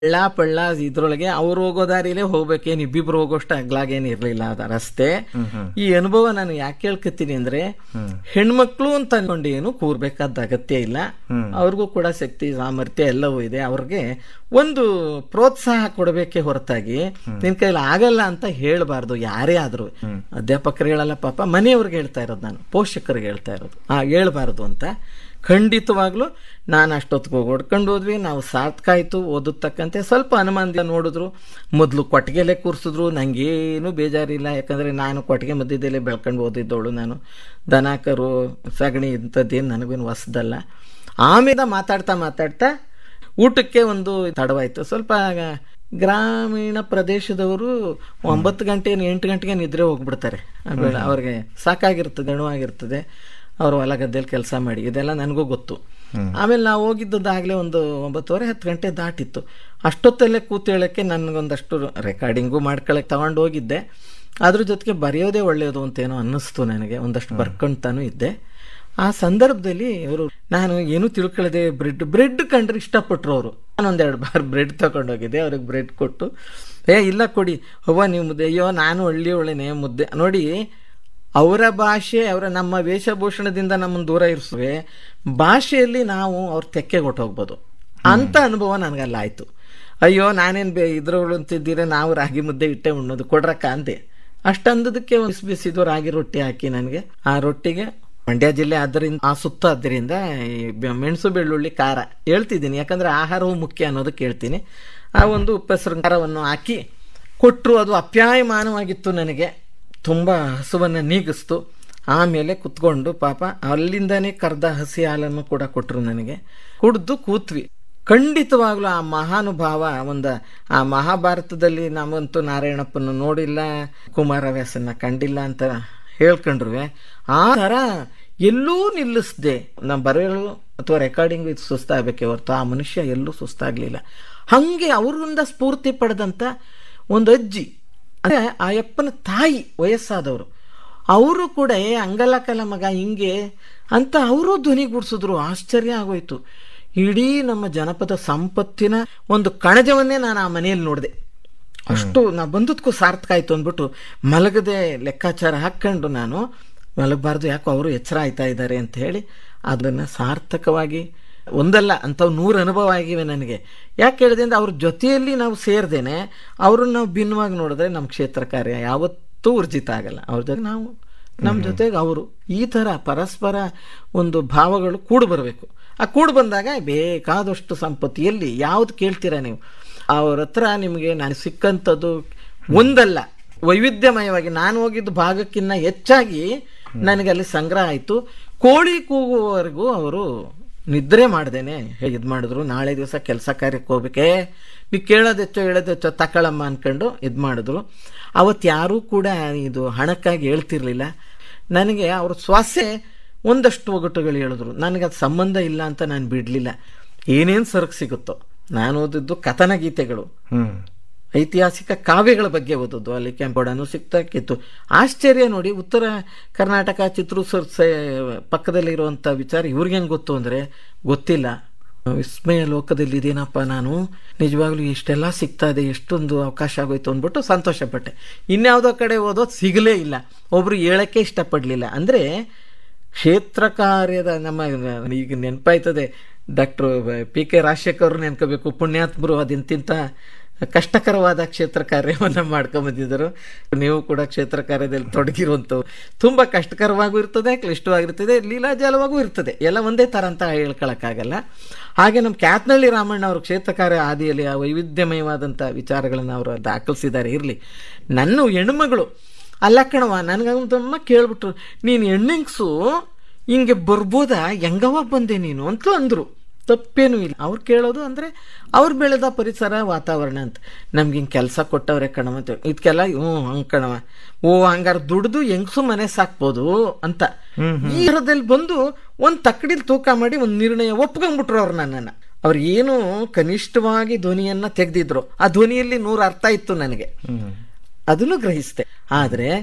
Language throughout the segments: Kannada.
ಹಳ್ಳ ಪಳ್ಳ ಇದ್ರೊಳಗೆ ಅವ್ರು ಹೋಗೋ ದಾರಿಲೇ ಹೋಗ್ಬೇಕೇನು ಇಬ್ಬಿಬ್ರು ಹೋಗೋಷ್ಟು ಅಗ್ಲಾಗೇನು ಇರ್ಲಿಲ್ಲ ಅದ ರಸ್ತೆ ಈ ಅನುಭವ ನಾನು ಯಾಕೆ ಕೇಳ್ಕತ್ತೀನಿ ಅಂದ್ರೆ ಹೆಣ್ಮಕ್ಳು ಅಂತ ಅನ್ಕೊಂಡು ಏನು ಕೂರ್ಬೇಕಾದ ಅಗತ್ಯ ಇಲ್ಲ ಅವ್ರಿಗೂ ಕೂಡ ಶಕ್ತಿ ಸಾಮರ್ಥ್ಯ ಎಲ್ಲವೂ ಇದೆ ಅವ್ರಿಗೆ ಒಂದು ಪ್ರೋತ್ಸಾಹ ಕೊಡಬೇಕೇ ಹೊರತಾಗಿ ನಿನ್ ಕೈಲಿ ಆಗಲ್ಲ ಅಂತ ಹೇಳ್ಬಾರ್ದು ಯಾರೇ ಆದ್ರೂ ಅಧ್ಯಾಪಕರು ಹೇಳಲ್ಲ ಪಾಪ ಮನೆಯವ್ರಿಗೆ ಹೇಳ್ತಾ ಇರೋದು ನಾನು ಪೋಷಕರಿಗೆ ಹೇಳ್ತಾ ಇರೋದು ಆ ಹೇಳ್ಬಾರ್ದು ಅಂತ ಖಂಡಿತವಾಗ್ಲೂ ನಾನು ಅಷ್ಟೊತ್ತಿಗೆ ಹೋಗಿ ಹೊಡ್ಕೊಂಡು ಹೋದ್ವಿ ನಾವು ಸಾರ್ಥಕ ಆಯ್ತು ಓದದ್ ತಕ್ಕಂತೆ ಸ್ವಲ್ಪ ಅನುಮಾನದಿಂದ ನೋಡಿದ್ರು ಮೊದಲು ಕೊಟ್ಟಿಗೆಲೆ ಕೂರಿಸಿದ್ರು ನಂಗೇನು ಬೇಜಾರಿಲ್ಲ ಯಾಕಂದ್ರೆ ನಾನು ಕೊಟ್ಟಿಗೆ ಮಧ್ಯದಲ್ಲೇ ಬೆಳ್ಕೊಂಡು ಓದಿದ್ದವಳು ನಾನು ದನ ಕರು ಸಗಣಿ ಇಂಥದ್ದೇನು ನನಗೇನು ಹೊಸದಲ್ಲ ಆಮೇಲೆ ಮಾತಾಡ್ತಾ ಮಾತಾಡ್ತಾ ಊಟಕ್ಕೆ ಒಂದು ತಡವಾಯ್ತು ಸ್ವಲ್ಪ ಗ್ರಾಮೀಣ ಪ್ರದೇಶದವರು ಒಂಬತ್ತು ಗಂಟೆ ಎಂಟು ಗಂಟೆಗೆ ನಿದ್ರೆ ಹೋಗ್ಬಿಡ್ತಾರೆ ಆಮೇಲೆ ಅವ್ರಿಗೆ ಸಾಕಾಗಿರ್ತದೆ ಗಣವಾಗಿರ್ತದೆ ಅವ್ರು ಹೊಲ ಗದ್ದೆಯಲ್ಲಿ ಕೆಲಸ ಮಾಡಿ ಇದೆಲ್ಲ ನನಗೂ ಗೊತ್ತು ಆಮೇಲೆ ನಾವು ಹೋಗಿದ್ದದಾಗಲೇ ಒಂದು ಒಂಬತ್ತುವರೆ ಹತ್ತು ಗಂಟೆ ದಾಟಿತ್ತು ಅಷ್ಟೊತ್ತಲ್ಲೇ ಕೂತೇಳಕ್ಕೆ ನನಗೊಂದಷ್ಟು ರೆಕಾರ್ಡಿಂಗು ಮಾಡ್ಕೊಳಕ್ಕೆ ತಗೊಂಡು ಹೋಗಿದ್ದೆ ಅದ್ರ ಜೊತೆಗೆ ಬರೆಯೋದೇ ಒಳ್ಳೆಯದು ಅಂತೇನೋ ಅನ್ನಿಸ್ತು ನನಗೆ ಒಂದಷ್ಟು ಬರ್ಕೊಂತಾನು ಇದ್ದೆ ಆ ಸಂದರ್ಭದಲ್ಲಿ ಅವರು ನಾನು ಏನು ತಿಳ್ಕೊಳ್ಳದೆ ಬ್ರೆಡ್ ಬ್ರೆಡ್ ಕಂಡ್ರೆ ಇಷ್ಟಪಟ್ರು ಅವರು ನಾನೊಂದೆರಡು ಬಾರ್ ಬ್ರೆಡ್ ತಗೊಂಡೋಗಿದ್ದೆ ಅವ್ರಿಗೆ ಬ್ರೆಡ್ ಕೊಟ್ಟು ಏ ಇಲ್ಲ ಕೊಡಿ ಅವ್ವ ನೀವು ಮುದ್ದೆ ಅಯ್ಯೋ ನಾನು ಹಳ್ಳಿ ಒಳ್ಳೆನೆ ಮುದ್ದೆ ನೋಡಿ ಅವರ ಭಾಷೆ ಅವರ ನಮ್ಮ ವೇಷಭೂಷಣದಿಂದ ನಮ್ಮನ್ನು ದೂರ ಇರಿಸುವೆ ಭಾಷೆಯಲ್ಲಿ ನಾವು ಅವ್ರ ತೆಕ್ಕೆಗೆ ಹೊಟ್ಟೋಗ್ಬೋದು ಅಂತ ಅನುಭವ ನನಗಲ್ಲ ಆಯ್ತು ಅಯ್ಯೋ ನಾನೇನು ಬೇ ಇದ್ರವಳು ಅಂತಿದ್ದೀರ ನಾವು ರಾಗಿ ಮುದ್ದೆ ಇಟ್ಟೆ ಉಣ್ಣೋದು ಕೊಡ್ರಕ್ಕ ಅಂದೆ ಅಷ್ಟಂದದಕ್ಕೆ ಬಿಸಿ ಬಿಸಿದು ರಾಗಿ ರೊಟ್ಟಿ ಹಾಕಿ ನನಗೆ ಆ ರೊಟ್ಟಿಗೆ ಮಂಡ್ಯ ಜಿಲ್ಲೆ ಆದ್ದರಿಂದ ಆ ಸುತ್ತ ಆದ್ದರಿಂದ ಈ ಬೆ- ಮೆಣಸು ಬೆಳ್ಳುಳ್ಳಿ ಖಾರ ಹೇಳ್ತಿದ್ದೀನಿ ಯಾಕಂದ್ರೆ ಆಹಾರವು ಮುಖ್ಯ ಅನ್ನೋದಕ್ಕೆ ಹೇಳ್ತೀನಿ ಆ ಒಂದು ಉಪ್ಪೆಸರು ಖಾರವನ್ನು ಹಾಕಿ ಕೊಟ್ಟರು ಅದು ಅಪ್ಯಾಯಮಾನವಾಗಿತ್ತು ನನಗೆ ತುಂಬ ಹಸುವನ್ನು ನೀಗಿಸ್ತು ಆಮೇಲೆ ಕುತ್ಕೊಂಡು ಪಾಪ ಅಲ್ಲಿಂದನೇ ಕರ್ದ ಹಸಿ ಹಾಲನ್ನು ಕೂಡ ಕೊಟ್ಟರು ನನಗೆ ಕುಡ್ದು ಕೂತ್ವಿ ಖಂಡಿತವಾಗ್ಲೂ ಆ ಮಹಾನುಭಾವ ಒಂದು ಆ ಮಹಾಭಾರತದಲ್ಲಿ ನಮಗಂತೂ ನಾರಾಯಣಪ್ಪನ ನೋಡಿಲ್ಲ ಕುಮಾರವ್ಯಾಸನ್ನ ಕಂಡಿಲ್ಲ ಅಂತ ಹೇಳ್ಕೊಂಡ್ರು ಆ ಥರ ಎಲ್ಲೂ ನಿಲ್ಲಿಸ್ದೆ ನಮ್ಮ ಬರೆಯಲು ಅಥವಾ ರೆಕಾರ್ಡಿಂಗ್ ಇದು ಸುಸ್ತಾಗಬೇಕೆ ಹೊರತು ಆ ಮನುಷ್ಯ ಎಲ್ಲೂ ಸುಸ್ತಾಗ್ಲಿಲ್ಲ ಹಂಗೆ ಅವರಿಂದ ಸ್ಫೂರ್ತಿ ಪಡೆದಂತ ಒಂದು ಅಜ್ಜಿ ಅಂದ್ರೆ ಆ ಯಪ್ಪನ ತಾಯಿ ವಯಸ್ಸಾದವರು ಅವರು ಕೂಡ ಏ ಅಂಗಲಕಲ ಮಗ ಹಿಂಗೆ ಅಂತ ಅವರು ಧ್ವನಿಗೂಡಿಸಿದ್ರು ಆಶ್ಚರ್ಯ ಆಗೋಯ್ತು ಇಡೀ ನಮ್ಮ ಜನಪದ ಸಂಪತ್ತಿನ ಒಂದು ಕಣಜವನ್ನೇ ನಾನು ಆ ಮನೆಯಲ್ಲಿ ನೋಡಿದೆ ಅಷ್ಟು ನಾ ಬಂದದ್ಕೂ ಸಾರ್ಥಕ ಆಯ್ತು ಅಂದ್ಬಿಟ್ಟು ಮಲಗದೆ ಲೆಕ್ಕಾಚಾರ ಹಾಕ್ಕೊಂಡು ನಾನು ಮಲಗಬಾರ್ದು ಯಾಕೋ ಅವರು ಎಚ್ಚರ ಆಯ್ತಾ ಇದ್ದಾರೆ ಅಂತ ಹೇಳಿ ಅದನ್ನ ಸಾರ್ಥಕವಾಗಿ ಒಂದಲ್ಲ ಅಂಥವು ನೂರು ಅನುಭವ ಆಗಿವೆ ನನಗೆ ಯಾಕೆ ಹೇಳಿದೆ ಅಂದ್ರೆ ಅವ್ರ ಜೊತೆಯಲ್ಲಿ ನಾವು ಸೇರ್ದೇನೆ ಅವ್ರನ್ನ ನಾವು ಭಿನ್ನವಾಗಿ ನೋಡಿದ್ರೆ ನಮ್ಮ ಕ್ಷೇತ್ರ ಕಾರ್ಯ ಯಾವತ್ತೂ ಊರ್ಜಿತ ಆಗಲ್ಲ ಅವ್ರ ಜೊತೆ ನಾವು ನಮ್ಮ ಜೊತೆಗೆ ಅವರು ಈ ಥರ ಪರಸ್ಪರ ಒಂದು ಭಾವಗಳು ಕೂಡು ಬರಬೇಕು ಆ ಕೂಡು ಬಂದಾಗ ಬೇಕಾದಷ್ಟು ಸಂಪತ್ತು ಎಲ್ಲಿ ಯಾವ್ದು ಕೇಳ್ತೀರಾ ನೀವು ಅವ್ರ ಹತ್ರ ನಿಮಗೆ ನಾನು ಸಿಕ್ಕಂಥದ್ದು ಒಂದಲ್ಲ ವೈವಿಧ್ಯಮಯವಾಗಿ ನಾನು ಹೋಗಿದ್ದ ಭಾಗಕ್ಕಿಂತ ಹೆಚ್ಚಾಗಿ ನನಗೆ ಅಲ್ಲಿ ಸಂಗ್ರಹ ಆಯಿತು ಕೋಳಿ ಕೂಗುವವರೆಗೂ ಅವರು ನಿದ್ರೆ ಮಾಡ್ದೇನೆ ಇದು ಮಾಡಿದ್ರು ನಾಳೆ ದಿವಸ ಕೆಲಸ ಕಾರ್ಯಕ್ಕೆ ಹೋಗ್ಬೇಕೇ ನೀವು ಕೇಳೋದೆಚ್ಚೋ ಹೇಳೋದೆಚ್ಚೋ ತಕಳಮ್ಮ ಅನ್ಕೊಂಡು ಇದು ಮಾಡಿದ್ರು ಅವತ್ತು ಯಾರೂ ಕೂಡ ಇದು ಹಣಕ್ಕಾಗಿ ಹೇಳ್ತಿರ್ಲಿಲ್ಲ ನನಗೆ ಅವ್ರ ಸ್ವಾಸೆ ಒಂದಷ್ಟು ಒಗಟುಗಳು ಹೇಳಿದ್ರು ನನಗೆ ಅದು ಸಂಬಂಧ ಇಲ್ಲ ಅಂತ ನಾನು ಬಿಡಲಿಲ್ಲ ಏನೇನು ಸರಕು ಸಿಗುತ್ತೋ ನಾನು ಓದಿದ್ದು ಕಥನ ಗೀತೆಗಳು ಹ್ಮ್ ಐತಿಹಾಸಿಕ ಕಾವ್ಯಗಳ ಬಗ್ಗೆ ಓದೋದು ಅಲ್ಲಿ ಕೆಂಪೋಡನು ಸಿಕ್ತಕ್ಕಿತ್ತು ಆಶ್ಚರ್ಯ ನೋಡಿ ಉತ್ತರ ಕರ್ನಾಟಕ ಚಿತ್ರೂರ್ ಪಕ್ಕದಲ್ಲಿರುವಂಥ ವಿಚಾರ ಇವ್ರಿಗೆ ಹೆಂಗೆ ಗೊತ್ತು ಅಂದರೆ ಗೊತ್ತಿಲ್ಲ ವಿಸ್ಮಯ ಲೋಕದಲ್ಲಿ ಇದೇನಪ್ಪ ನಾನು ನಿಜವಾಗ್ಲೂ ಇಷ್ಟೆಲ್ಲ ಸಿಗ್ತಾ ಇದೆ ಎಷ್ಟೊಂದು ಅವಕಾಶ ಆಗೋಯ್ತು ಅಂದ್ಬಿಟ್ಟು ಸಂತೋಷಪಟ್ಟೆ ಇನ್ಯಾವುದೋ ಕಡೆ ಓದೋದು ಸಿಗಲೇ ಇಲ್ಲ ಒಬ್ರು ಹೇಳಕ್ಕೆ ಇಷ್ಟಪಡಲಿಲ್ಲ ಅಂದರೆ ಕ್ಷೇತ್ರ ಕಾರ್ಯದ ನಮ್ಮ ಈಗ ನೆನಪಾಯ್ತದೆ ಡಾಕ್ಟರ್ ಪಿ ಕೆ ರಾಜಶೇಖರ್ ನೆನ್ಕೋಬೇಕು ಪುಣ್ಯಾತ್ಮರು ಅದೆಂತಿಂತ ಕಷ್ಟಕರವಾದ ಕ್ಷೇತ್ರ ಕಾರ್ಯವನ್ನು ಮಾಡ್ಕೊಂಬಂದಿದ್ದರು ನೀವು ಕೂಡ ಕ್ಷೇತ್ರ ಕಾರ್ಯದಲ್ಲಿ ತೊಡಗಿರುವಂಥವು ತುಂಬ ಕಷ್ಟಕರವಾಗೂ ಇರ್ತದೆ ಕ್ಲಿಷ್ಟವಾಗಿರ್ತದೆ ಲೀಲಾಜಾಲವಾಗೂ ಇರ್ತದೆ ಎಲ್ಲ ಒಂದೇ ಥರ ಅಂತ ಹೇಳ್ಕೊಳಕ್ಕಾಗಲ್ಲ ಹಾಗೆ ನಮ್ಮ ಕ್ಯಾತ್ನಳ್ಳಿ ರಾಮಣ್ಣ ಅವರು ಕ್ಷೇತ್ರ ಕಾರ್ಯ ಆದಿಯಲ್ಲಿ ಆ ವೈವಿಧ್ಯಮಯವಾದಂಥ ವಿಚಾರಗಳನ್ನು ಅವರು ದಾಖಲಿಸಿದ್ದಾರೆ ಇರಲಿ ನನ್ನ ಹೆಣ್ಮಗಳು ಅಲ್ಲ ಕಣವ ನನಗಂತಮ್ಮ ಕೇಳ್ಬಿಟ್ರು ನೀನು ಹೆಣ್ಣಿಂಗ್ಸು ಹಿಂಗೆ ಬರ್ಬೋದಾ ಹೆಂಗವ ಬಂದೆ ನೀನು ಅಂತ ಅಂದರು ತಪ್ಪೇನೂ ಇಲ್ಲ ಅವ್ರು ಕೇಳೋದು ಅಂದರೆ ಅವ್ರು ಬೆಳೆದ ಪರಿಸರ ವಾತಾವರಣ ಅಂತ ನಮ್ಗೆ ಹಿಂಗೆ ಕೆಲಸ ಕೊಟ್ಟವ್ರೆ ಕಣವ ಅಂತ ಇದಕ್ಕೆಲ್ಲ ಹ್ಞೂ ಹಂಗೆ ಕಣವ ಓ ಹಂಗಾರೆ ದುಡ್ದು ಹೆಂಗಸು ಮನೆ ಸಾಕ್ಬೋದು ಅಂತ ಈ ಥರದಲ್ಲಿ ಬಂದು ಒಂದು ತಕ್ಕಡಿಲಿ ತೂಕ ಮಾಡಿ ಒಂದು ನಿರ್ಣಯ ಒಪ್ಕೊಂಡ್ಬಿಟ್ರು ಅವ್ರು ನನ್ನನ್ನು ಅವ್ರು ಏನು ಕನಿಷ್ಠವಾಗಿ ಧ್ವನಿಯನ್ನ ತೆಗೆದಿದ್ರು ಆ ಧ್ವನಿಯಲ್ಲಿ ನೂರು ಅರ್ಥ ಇತ್ತು ನನಗೆ ಅದನ್ನು ಗ್ರಹಿಸಿದೆ ಆದರೆ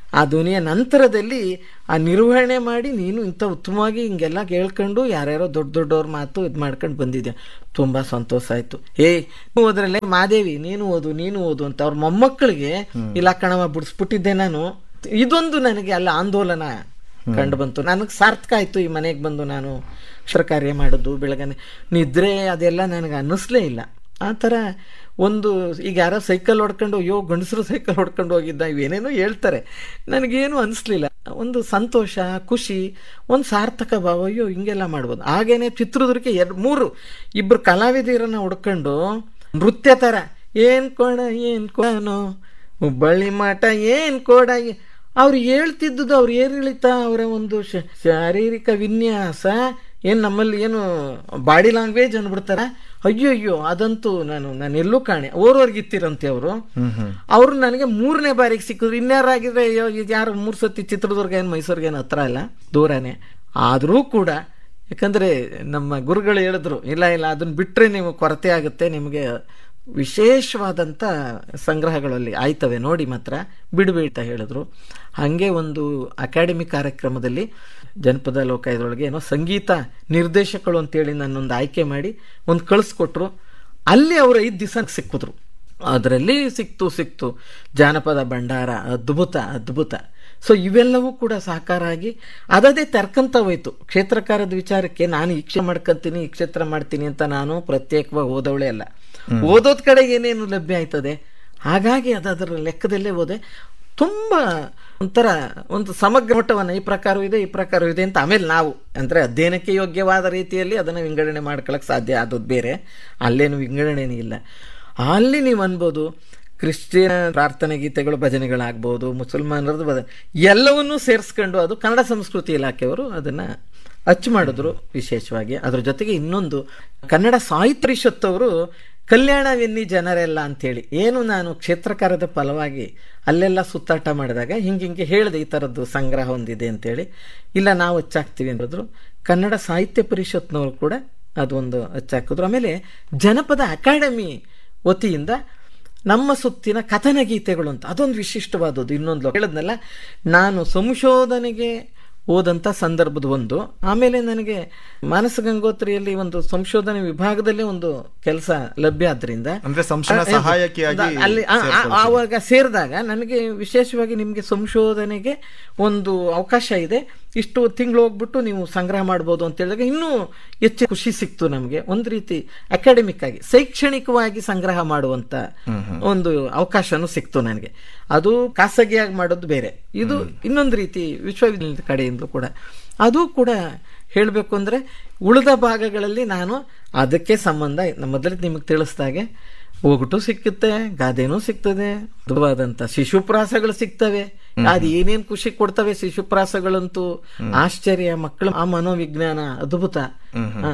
ಆ ಧ್ವನಿಯ ನಂತರದಲ್ಲಿ ಆ ನಿರ್ವಹಣೆ ಮಾಡಿ ನೀನು ಇಂಥ ಉತ್ತಮವಾಗಿ ಹಿಂಗೆಲ್ಲ ಕೇಳ್ಕೊಂಡು ಯಾರ್ಯಾರೋ ದೊಡ್ಡ ದೊಡ್ಡವ್ರ ಮಾತು ಇದು ಮಾಡ್ಕೊಂಡು ಬಂದಿದ್ದೆ ತುಂಬಾ ಸಂತೋಷ ಆಯ್ತು ಏಯ್ ನೀನು ಓದ್ರಲ್ಲೇ ಮಾದೇವಿ ನೀನು ಓದು ನೀನು ಓದು ಅಂತ ಅವ್ರ ಮೊಮ್ಮಕ್ಕಳಿಗೆ ಇಲ್ಲ ಕಣವ ಬಿಡಿಸ್ಬಿಟ್ಟಿದ್ದೆ ನಾನು ಇದೊಂದು ನನಗೆ ಅಲ್ಲ ಆಂದೋಲನ ಕಂಡು ಬಂತು ನನಗೆ ಸಾರ್ಥಕ ಆಯ್ತು ಈ ಮನೆಗೆ ಬಂದು ನಾನು ಅಕ್ಷರ ಕಾರ್ಯ ಮಾಡೋದು ಬೆಳಗನೆ ನಿದ್ರೆ ಅದೆಲ್ಲ ನನಗೆ ಅನ್ನಿಸ್ಲೇ ಇಲ್ಲ ಆ ಥರ ಒಂದು ಈಗ ಯಾರೋ ಸೈಕಲ್ ಹೊಡ್ಕೊಂಡು ಅಯ್ಯೋ ಗಂಡಸರು ಸೈಕಲ್ ಹೊಡ್ಕೊಂಡು ಹೋಗಿದ್ದ ಇವೇನೇನೋ ಹೇಳ್ತಾರೆ ನನಗೇನು ಅನಿಸ್ಲಿಲ್ಲ ಒಂದು ಸಂತೋಷ ಖುಷಿ ಒಂದು ಸಾರ್ಥಕ ಭಾವ ಅಯ್ಯೋ ಹಿಂಗೆಲ್ಲ ಮಾಡ್ಬೋದು ಹಾಗೇನೆ ಚಿತ್ರದುರ್ಗಕ್ಕೆ ಎರಡು ಮೂರು ಇಬ್ಬರು ಕಲಾವಿದರನ್ನ ಹುಡ್ಕೊಂಡು ನೃತ್ಯ ಥರ ಏನ್ ಕೋಣ ಏನ್ ಕೋಣೋ ಹುಬ್ಬಳ್ಳಿ ಮಾಟ ಏನ್ ಕೋಡ ಅವ್ರು ಹೇಳ್ತಿದ್ದುದು ಅವ್ರು ಏರಿಳಿತ ಅವರ ಒಂದು ಶ- ಶಾರೀರಿಕ ವಿನ್ಯಾಸ ಏನ್ ನಮ್ಮಲ್ಲಿ ಏನು ಬಾಡಿ ಲ್ಯಾಂಗ್ವೇಜ್ ಅನ್ಬಿಡ್ತಾರ ಅಯ್ಯೋ ಅಯ್ಯೋ ಅದಂತೂ ನಾನು ನಾನು ಎಲ್ಲೂ ಕಾಣೆ ಓರ್ವರ್ಗಿತ್ತಿರಂತೆ ಅವರು ಅವ್ರು ನನಗೆ ಮೂರನೇ ಬಾರಿಗೆ ಸಿಕ್ಕಿದ್ರು ಇನ್ಯಾರಾಗಿದ್ರೆ ಅಯ್ಯೋ ಇದು ಯಾರು ಮೂರು ಸತಿ ಚಿತ್ರದುರ್ಗ ಏನು ಮೈಸೂರಿಗೆ ಏನು ಹತ್ರ ಇಲ್ಲ ದೂರನೇ ಆದರೂ ಕೂಡ ಯಾಕಂದ್ರೆ ನಮ್ಮ ಗುರುಗಳು ಹೇಳಿದ್ರು ಇಲ್ಲ ಇಲ್ಲ ಅದನ್ನ ಬಿಟ್ರೆ ನೀವು ಕೊರತೆ ಆಗುತ್ತೆ ನಿಮಗೆ ವಿಶೇಷವಾದಂಥ ಸಂಗ್ರಹಗಳಲ್ಲಿ ಆಯ್ತವೆ ನೋಡಿ ಮಾತ್ರ ಬಿಡಬೇಡಿ ಅಂತ ಹೇಳಿದ್ರು ಹಾಗೆ ಒಂದು ಅಕಾಡೆಮಿ ಕಾರ್ಯಕ್ರಮದಲ್ಲಿ ಜನಪದ ಲೋಕ ಇದರೊಳಗೆ ಏನೋ ಸಂಗೀತ ನಿರ್ದೇಶಕರು ಅಂತೇಳಿ ನನ್ನೊಂದು ಆಯ್ಕೆ ಮಾಡಿ ಒಂದು ಕಳಿಸ್ಕೊಟ್ರು ಅಲ್ಲಿ ಅವರು ಐದು ದಿವಸ ಸಿಕ್ಕಿದ್ರು ಅದರಲ್ಲಿ ಸಿಕ್ತು ಸಿಕ್ತು ಜಾನಪದ ಭಂಡಾರ ಅದ್ಭುತ ಅದ್ಭುತ ಸೊ ಇವೆಲ್ಲವೂ ಕೂಡ ಸಾಕಾರ ಆಗಿ ಅದದೇ ತೆರ್ಕಂತ ಹೋಯ್ತು ಕ್ಷೇತ್ರಕಾರದ ವಿಚಾರಕ್ಕೆ ನಾನು ಈ ಕ್ಷೇತ್ರ ಮಾಡ್ಕೊಂತೀನಿ ಈ ಕ್ಷೇತ್ರ ಮಾಡ್ತೀನಿ ಅಂತ ನಾನು ಪ್ರತ್ಯೇಕವಾಗಿ ಓದವಳೆ ಅಲ್ಲ ಓದೋದ್ ಕಡೆಗೆ ಏನೇನು ಲಭ್ಯ ಆಯ್ತದೆ ಹಾಗಾಗಿ ಅದರ ಲೆಕ್ಕದಲ್ಲೇ ಹೋದೆ ತುಂಬಾ ಒಂಥರ ಒಂದು ಸಮಗ್ರ ಮಟ್ಟವನ್ನ ಈ ಪ್ರಕಾರವೂ ಇದೆ ಈ ಪ್ರಕಾರವೂ ಇದೆ ಅಂತ ಆಮೇಲೆ ನಾವು ಅಂದ್ರೆ ಅಧ್ಯಯನಕ್ಕೆ ಯೋಗ್ಯವಾದ ರೀತಿಯಲ್ಲಿ ಅದನ್ನು ವಿಂಗಡಣೆ ಮಾಡ್ಕೊಳಕ್ ಸಾಧ್ಯ ಆದದ್ದು ಬೇರೆ ಅಲ್ಲೇನು ವಿಂಗಡಣೆನೇ ಇಲ್ಲ ಅಲ್ಲಿ ನೀವು ಅನ್ಬೋದು ಕ್ರಿಶ್ಚಿಯನ್ ಪ್ರಾರ್ಥನೆ ಗೀತೆಗಳು ಭಜನೆಗಳಾಗ್ಬೋದು ಮುಸಲ್ಮಾನರದ್ದು ಭಜನೆ ಎಲ್ಲವನ್ನೂ ಸೇರಿಸ್ಕೊಂಡು ಅದು ಕನ್ನಡ ಸಂಸ್ಕೃತಿ ಇಲಾಖೆಯವರು ಅದನ್ನ ಅಚ್ಚು ಮಾಡಿದ್ರು ವಿಶೇಷವಾಗಿ ಅದ್ರ ಜೊತೆಗೆ ಇನ್ನೊಂದು ಕನ್ನಡ ಸಾಹಿತ್ಯ ಪರಿಷತ್ ಅವರು ಕಲ್ಯಾಣವೆನ್ನಿ ಜನರೆಲ್ಲ ಅಂತೇಳಿ ಏನು ನಾನು ಕ್ಷೇತ್ರಕಾರದ ಫಲವಾಗಿ ಅಲ್ಲೆಲ್ಲ ಸುತ್ತಾಟ ಮಾಡಿದಾಗ ಹಿಂಗೆ ಹಿಂಗೆ ಹೇಳಿದೆ ಈ ಥರದ್ದು ಸಂಗ್ರಹ ಹೊಂದಿದೆ ಅಂತೇಳಿ ಇಲ್ಲ ನಾವು ಹಚ್ಚಾಕ್ತೀವಿ ಅಂದ್ರು ಕನ್ನಡ ಸಾಹಿತ್ಯ ಪರಿಷತ್ನವರು ಕೂಡ ಅದೊಂದು ಹಚ್ಚಾಕಿದ್ರು ಆಮೇಲೆ ಜನಪದ ಅಕಾಡೆಮಿ ವತಿಯಿಂದ ನಮ್ಮ ಸುತ್ತಿನ ಕಥನ ಗೀತೆಗಳು ಅಂತ ಅದೊಂದು ವಿಶಿಷ್ಟವಾದದ್ದು ಇನ್ನೊಂದು ಹೇಳಿದ್ನಲ್ಲ ನಾನು ಸಂಶೋಧನೆಗೆ ಹೋದಂಥ ಸಂದರ್ಭದ ಒಂದು ಆಮೇಲೆ ನನಗೆ ಮಾನಸ ಗಂಗೋತ್ರಿಯಲ್ಲಿ ಒಂದು ಸಂಶೋಧನೆ ವಿಭಾಗದಲ್ಲಿ ಒಂದು ಕೆಲಸ ಲಭ್ಯ ಆದ್ರಿಂದ ಅಂದ್ರೆ ಸಂಶೋಧನಾ ಆ, ಸಹಾಯಕಿಯಾಗಿ ಅಲ್ಲಿ ಆ- ಆ- ಆವಾಗ ಸೇರಿದಾಗ ನನಗೆ ವಿಶೇಷವಾಗಿ ನಿಮಗೆ ಸಂಶೋಧನೆಗೆ ಒಂದು ಅವಕಾಶ ಇದೆ ಇಷ್ಟು ತಿಂಗಳು ಹೋಗ್ಬಿಟ್ಟು ನೀವು ಸಂಗ್ರಹ ಮಾಡ್ಬೋದು ಅಂತ ಹೇಳಿದಾಗ ಇನ್ನೂ ಹೆಚ್ಚು ಖುಷಿ ಸಿಕ್ತು ನಮಗೆ ಒಂದು ರೀತಿ ಅಕಾಡೆಮಿಕ್ ಆಗಿ ಶೈಕ್ಷಣಿಕವಾಗಿ ಸಂಗ್ರಹ ಮಾಡುವಂತ ಒಂದು ಅವಕಾಶನೂ ಸಿಕ್ತು ನನಗೆ ಅದು ಖಾಸಗಿಯಾಗಿ ಮಾಡೋದು ಬೇರೆ ಇದು ಇನ್ನೊಂದು ರೀತಿ ವಿಶ್ವವಿದ್ಯಾಲಯದ ಕಡೆಯಿಂದ ಕೂಡ ಅದು ಕೂಡ ಹೇಳಬೇಕು ಅಂದ್ರೆ ಉಳಿದ ಭಾಗಗಳಲ್ಲಿ ನಾನು ಅದಕ್ಕೆ ಸಂಬಂಧ ಮೊದಲೇ ನಿಮಗೆ ತಿಳಿಸ್ದಾಗೆ ಒಗಟು ಸಿಕ್ಕುತ್ತೆ ಗಾದೆನೂ ಸಿಗ್ತದೆ ಮೃದುವಾದಂತ ಶಿಶುಪ್ರಾಸಗಳು ಸಿಗ್ತವೆ ಅದು ಏನೇನ್ ಖುಷಿ ಕೊಡ್ತವೆ ಶಿಶುಪ್ರಾಸಗಳಂತೂ ಆಶ್ಚರ್ಯ ಮಕ್ಕಳು ಆ ಮನೋವಿಜ್ಞಾನ ಅದ್ಭುತ